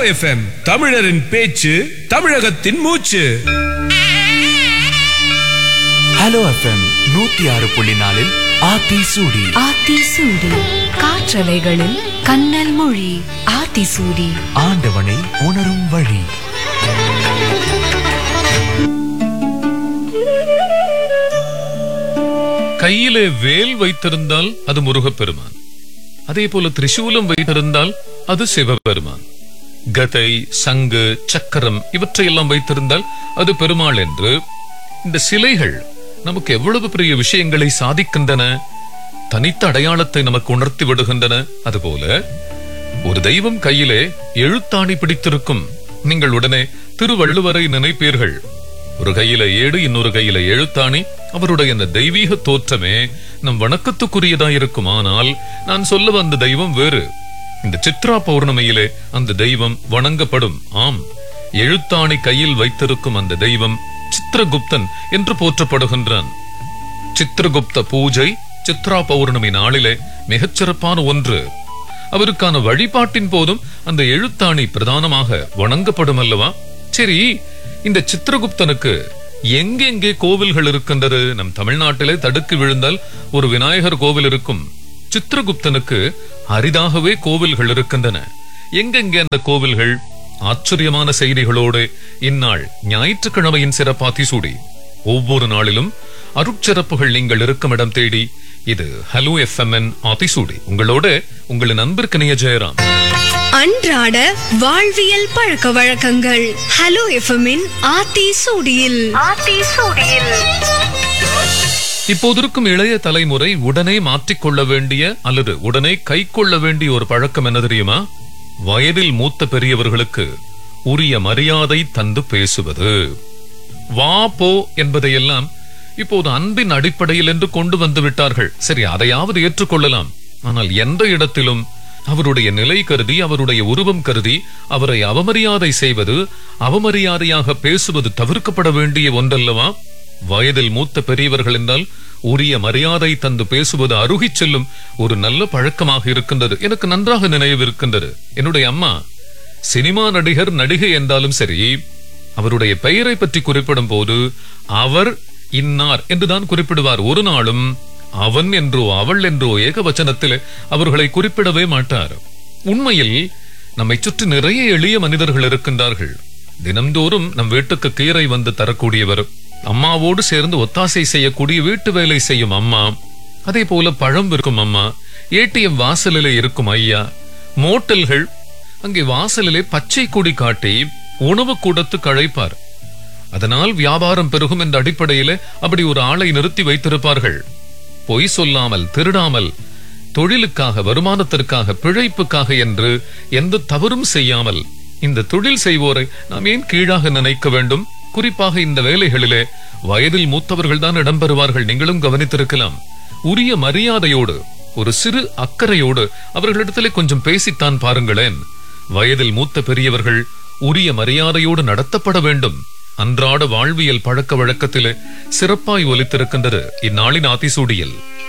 FM தமிழரின் பேச்சு தமிழகத்தின் மூச்சு ஹலோ எஃப்எம் நூத்தி ஆறு புள்ளி நாலில் ஆத்தி சூடி ஆத்தி சூடி காற்றலைகளில் கண்ணல் மொழி ஆத்தி சூடி ஆண்டவனை உணரும் வழி கையிலே வேல் வைத்திருந்தால் அது முருகப்பெருமான் அதே போல திரிசூலம் வைத்திருந்தால் அது சிவபெருமான் கதை சங்கு சக்கரம் இவற்றையெல்லாம் வைத்திருந்தால் அது பெருமாள் என்று இந்த சிலைகள் நமக்கு எவ்வளவு பெரிய விஷயங்களை சாதிக்கின்றன தனித்த அடையாளத்தை நமக்கு உணர்த்தி விடுகின்றன அதுபோல ஒரு தெய்வம் கையிலே எழுத்தாணி பிடித்திருக்கும் நீங்கள் உடனே திருவள்ளுவரை நினைப்பீர்கள் ஒரு கையில ஏடு இன்னொரு கையில எழுத்தாணி அவருடைய அந்த தெய்வீக தோற்றமே நம் வணக்கத்துக்குரியதா இருக்கும் ஆனால் நான் சொல்ல வந்த தெய்வம் வேறு இந்த சித்ரா பௌர்ணமியிலே அந்த தெய்வம் வணங்கப்படும் ஆம் எழுத்தாணி கையில் வைத்திருக்கும் அந்த தெய்வம் சித்திரகுப்தன் என்று போற்றப்படுகின்றான் சித்திரகுப்த பூஜை சித்ரா பௌர்ணமி நாளிலே மிகச்சிறப்பான ஒன்று அவருக்கான வழிபாட்டின் போதும் அந்த எழுத்தாணி பிரதானமாக வணங்கப்படும் அல்லவா சரி இந்த சித்திரகுப்தனுக்கு எங்கெங்கே கோவில்கள் இருக்கின்றது நம் தமிழ்நாட்டிலே தடுக்கி விழுந்தால் ஒரு விநாயகர் கோவில் இருக்கும் சித்திரகுப்தனுக்கு அரிதாகவே கோவில்கள் இருக்கின்றன எங்கெங்கே அந்த கோவில்கள் ஆச்சரியமான செய்திகளோடு இந்நாள் ஞாயிற்றுக்கிழமையின் சிறப்பாத்தி சூடி ஒவ்வொரு நாளிலும் அருட்சிறப்புகள் நீங்கள் இருக்கும் இடம் தேடி இது ஹலோ எஃப்எம்என் ஆத்திசூடி உங்களோட உங்களின் அன்பிற்கினிய ஜெயராம் அன்றாட வாழ்வியல் பழக்க வழக்கங்கள் ஹலோ எஃப்எம்மின் ஆத்தி சூடியில் ஆத்தி சூடியில் இப்போது இருக்கும் இளைய தலைமுறை உடனே மாற்றிக்கொள்ள வேண்டிய அல்லது உடனே கை கொள்ள வேண்டிய ஒரு பழக்கம் என்ன தெரியுமா வயதில் மூத்த பெரியவர்களுக்கு உரிய மரியாதை தந்து பேசுவது வா போ என்பதையெல்லாம் இப்போது அன்பின் அடிப்படையில் என்று கொண்டு வந்து விட்டார்கள் சரி அதையாவது ஏற்றுக்கொள்ளலாம் ஆனால் எந்த இடத்திலும் அவருடைய நிலை கருதி அவருடைய உருவம் கருதி அவரை அவமரியாதை செய்வது அவமரியாதையாக பேசுவது தவிர்க்கப்பட வேண்டிய ஒன்றல்லவா வயதில் மூத்த பெரியவர்கள் என்றால் உரிய மரியாதை தந்து பேசுவது அருகிச் செல்லும் ஒரு நல்ல பழக்கமாக இருக்கின்றது எனக்கு நன்றாக நினைவு இருக்கின்றது என்னுடைய அம்மா சினிமா நடிகர் நடிகை என்றாலும் சரி அவருடைய பெயரை பற்றி குறிப்பிடும் போது அவர் இன்னார் என்றுதான் குறிப்பிடுவார் ஒரு நாளும் அவன் என்றோ அவள் என்றோ ஏகவச்சனத்தில் அவர்களை குறிப்பிடவே மாட்டார் உண்மையில் நம்மை சுற்றி நிறைய எளிய மனிதர்கள் இருக்கின்றார்கள் தினம்தோறும் நம் வீட்டுக்கு கீரை வந்து தரக்கூடியவர் அம்மாவோடு சேர்ந்து ஒத்தாசை செய்யக்கூடிய வீட்டு வேலை செய்யும் அம்மா அதே போல பழம் விற்கும் அம்மா ஏடிஎம் வாசலிலே இருக்கும் ஐயா மோட்டல்கள் அங்கே வாசலிலே பச்சை கொடி காட்டி உணவு கூடத்துக்கு அழைப்பார் அதனால் வியாபாரம் பெருகும் என்ற அடிப்படையிலே அப்படி ஒரு ஆளை நிறுத்தி வைத்திருப்பார்கள் பொய் சொல்லாமல் திருடாமல் தொழிலுக்காக வருமானத்திற்காக பிழைப்புக்காக என்று எந்த தவறும் செய்யாமல் இந்த தொழில் செய்வோரை நாம் ஏன் கீழாக நினைக்க வேண்டும் குறிப்பாக இந்த வேலைகளிலே வயதில் மூத்தவர்கள் தான் இடம்பெறுவார்கள் நீங்களும் கவனித்திருக்கலாம் உரிய மரியாதையோடு ஒரு சிறு அக்கறையோடு அவர்களிடத்திலே கொஞ்சம் பேசித்தான் பாருங்களேன் வயதில் மூத்த பெரியவர்கள் உரிய மரியாதையோடு நடத்தப்பட வேண்டும் அன்றாட வாழ்வியல் பழக்க வழக்கத்திலே சிறப்பாய் ஒலித்திருக்கின்றது இந்நாளின் ஆத்திசூடியில்